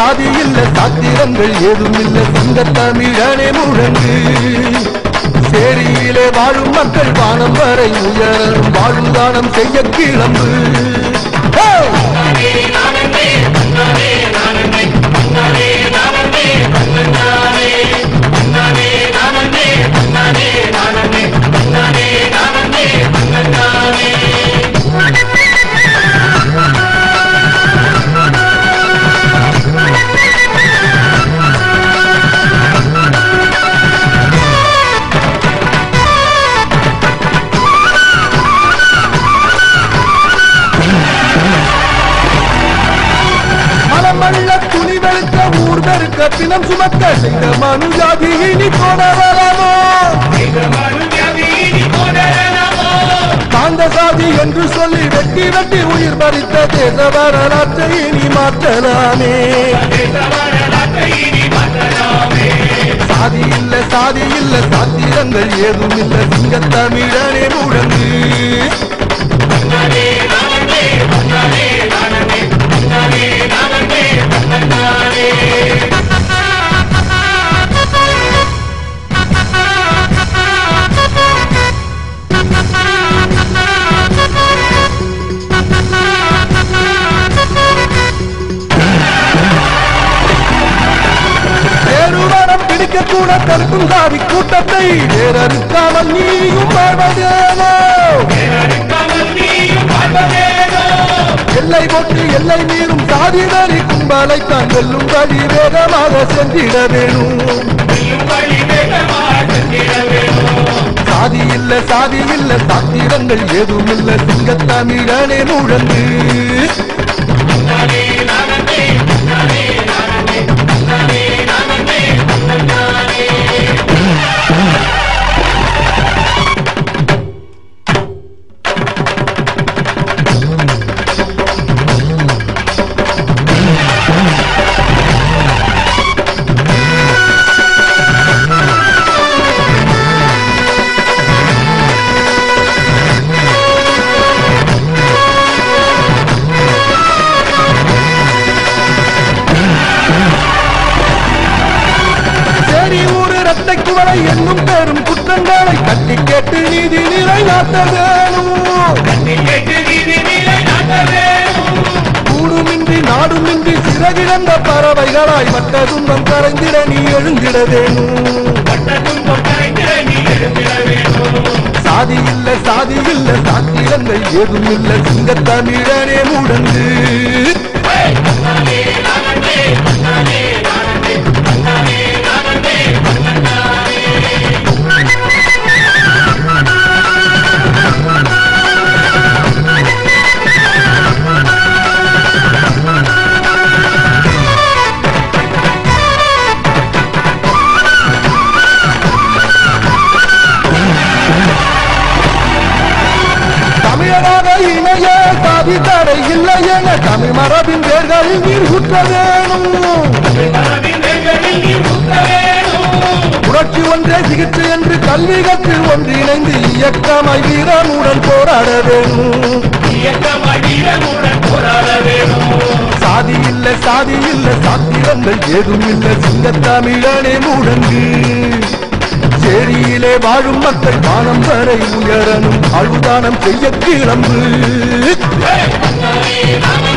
சாதி இல்ல சாத்திரங்கள் ஏதும் இல்ல சிங்க தமிழனே முழங்கு சேரியிலே வாழும் மக்கள் வானம் வரை உயரும் வாழ்வுதானம் செய்ய கிளம்பு Hey! மலமல்ல துணி வெளுக்க ஊர் பெருக்க பிணம் சுமக்க செய்த மனு ஜாதி இனி போனவரமோ காந்த சாதி என்று சொல்லி வெட்டி வெட்டி உயிர் பறித்த தேச வரலாற்றை இனி மாற்றலாமே சாதி இல்ல சாதி இல்ல சாத்திரங்கள் ஏதும் இல்ல சிங்க தமிழனே முழங்கு தேருவரம் பிடிக்க கூட தடுக்கும் சாதி கூட்டத்தை வேறறுக்காமல் நீயும் வாழ்வதேனோ எல்லை போட்டு எல்லை மீறும் சாதி வரி கும்பலை தான் வெல்லும் வழி வேகமாக சென்றிட வேணும் சாதி இல்ல சாதி இல்ல சாத்திரங்கள் ஏதும் இல்ல சிங்க தமிழனே முழங்கு சேரி ஊரு ரத்தை குவளை என்னும் பெரும் குற்றங்களை கட்டி கேட்டு நீதி நிலைநாட்ட வேணும் கூடுமின்றி நாடுமின்றி சிறகிழந்த பறவைகளாய் மற்ற துன்பம் கரைந்திட நீ எழுந்திட வேணும் சாதி இல்ல சாதி இல்ல சாத்திரங்கள் ஏதும் இல்ல சிங்க தமிழனே முடங்கு தமிழராக இணைய சாதி தடை இல்லை என தமிழ் மரபின் வேர்களில் நீர் குற்ற வேணும் புரட்சி ஒன்றே சிகிச்சை என்று கல்வி கற்று ஒன்றிணைந்து இயக்கமாய் வீரமுடன் போராட வேணும் சாதி இல்ல சாதி இல்ல சாத்திரங்கள் ஏதும் இல்ல சிங்க தமிழனே முடங்கு சேரியிலே வாழும் மக்கள் வானம் வரை உயரணும் அழுதானம் செய்ய கிளம்பு Hey!